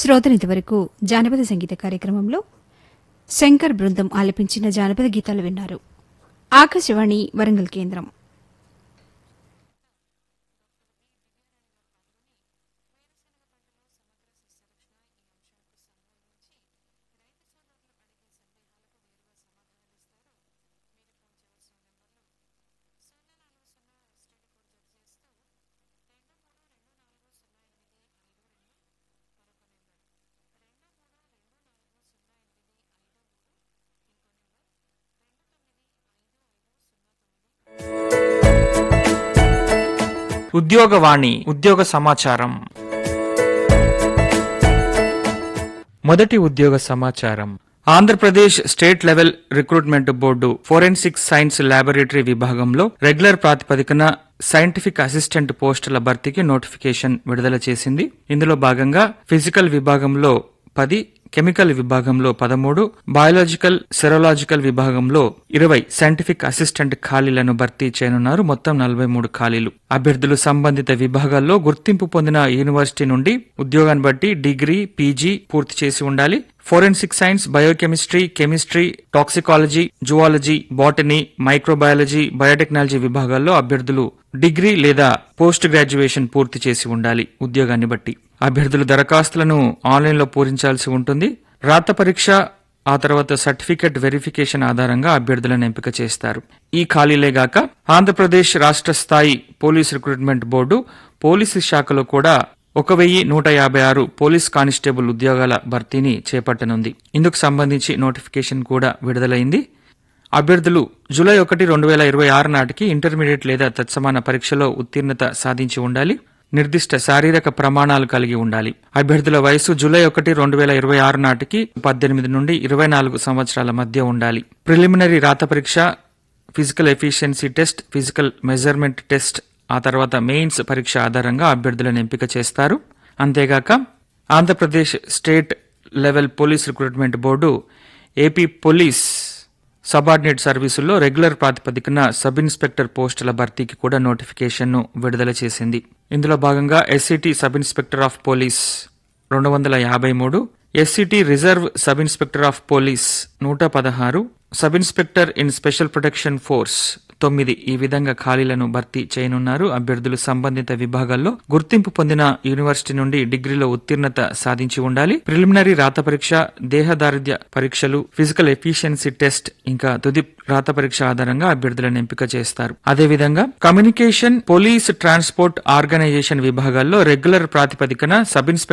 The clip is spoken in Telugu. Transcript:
శ్రోతనింతవరకు జానపద సంగీత కార్యక్రమంలో శంకర్ బృందం ఆలపించిన జానపద గీతాలు విన్నారు ఆకాశవాణి వరంగల్ కేంద్రం ఉద్యోగవాణి ఉద్యోగ సమాచారం మొదటి ఉద్యోగ సమాచారం Andhra Pradesh state level recruitment board forensic science laboratory విభాగంలో రెగ్యులర్ ప్రాతిపదికన సైంటిఫిక్ అసిస్టెంట్ పోస్టుల భర్తీకి నోటిఫికేషన్ విడుదల చేసింది ఇందులో భాగంగా ఫిజికల్ విభాగంలో పది కెమికల్ విభాగంలో పదమూడు బయాలజికల్ సెరోలాజికల్ విభాగంలో ఇరవై సైంటిఫిక్ అసిస్టెంట్ ఖాళీలను భర్తీ చేయనున్నారు మొత్తం నలభై మూడు ఖాళీలు అభ్యర్థులు సంబంధిత విభాగాల్లో గుర్తింపు పొందిన యూనివర్సిటీ నుండి ఉద్యోగాన్ని బట్టి డిగ్రీ పీజీ పూర్తి చేసి ఉండాలి forensic science biochemistry chemistry toxicology zoology botany microbiology biotechnology విభాగాల్లో అభ్యర్థులు డిగ్రీ లేదా పోస్ట్ గ్రాడ్యుయేషన్ పూర్తి చేసి ఉండాలి ఉద్యోగాన్ని బట్టి అభ్యర్థులు దరఖాస్తులను ఆన్లైన్లో పూరించాల్సి ఉంటుంది రాత పరీక్ష ఆ తర్వాత సర్టిఫికెట్ వెరిఫికేషన్ ఆధారంగా అభ్యర్థులను ఎంపిక చేస్తారు ఈ ఖాళీలే గాక ఆంధ్రప్రదేశ్ రాష్ట్ర స్థాయి పోలీస్ రిక్రూట్మెంట్ బోర్డు పోలీసు శాఖలో కూడా ఒక వెయ్యి నూట యాభై ఆరు పోలీస్ కానిస్టేబుల్ ఉద్యోగాల భర్తీని చేపట్టనుంది ఇందుకు సంబంధించి నోటిఫికేషన్ కూడా విడుదలైంది అభ్యర్థులు జూలై ఒకటి రెండు వేల ఇరవై ఆరు నాటికి ఇంటర్మీడియట్ లేదా తత్సమాన పరీక్షలో ఉత్తీర్ణత సాధించి ఉండాలి నిర్దిష్ట శారీరక ప్రమాణాలు కలిగి ఉండాలి అభ్యర్థుల వయసు జూలై ఒకటి రెండు వేల ఇరవై ఆరు నాటికి పద్దెనిమిది నుండి ఇరవై నాలుగు సంవత్సరాల మధ్య ఉండాలి ప్రిలిమినరీ రాత పరీక్ష physical efficiency test physical measurement test ఆ తర్వాత మెయిన్స్ పరీక్ష ఆధారంగా అభ్యర్థులను ఎంపిక చేస్తారు అంతేగాక Andhra Pradesh state level police recruitment board AP police subordinate సర్వీసుల్లో రెగ్యులర్ ప్రాతిపదికన సబ్ ఇన్స్పెక్టర్ పోస్టుల భర్తీకి కూడా నోటిఫికేషన్ను విడుదల చేసింది ఇందులో భాగంగా SCT sub inspector of police రెండు వందల యాభై మూడు SCT reserve sub inspector of police నూట పదహారు sub inspector in special protection force తొమ్మిది ఈ విధంగా ఖాళీలను భర్తీ చేయనున్నారు అభ్యర్థులు సంబంధిత విభాగాల్లో గుర్తింపు పొందిన యూనివర్సిటీ నుండి డిగ్రీలో ఉత్తీర్ణత సాధించి ఉండాలి ప్రిలిమినరీ రాత పరీక్ష దేహదారిద్ర్య పరీక్షలు ఫిజికల్ ఎఫిషియన్సీ టెస్ట్ ఇంకా తుది రాత పరీక్ష ఆధారంగా అభ్యర్థులను ఎంపిక చేస్తారు అదేవిధంగా కమ్యూనికేషన్ పోలీస్ ట్రాన్స్పోర్ట్ ఆర్గనైజేషన్ విభాగాల్లో రెగ్యులర్ ప్రాతిపదికన సబ్ ఇన్స్పెక్టర్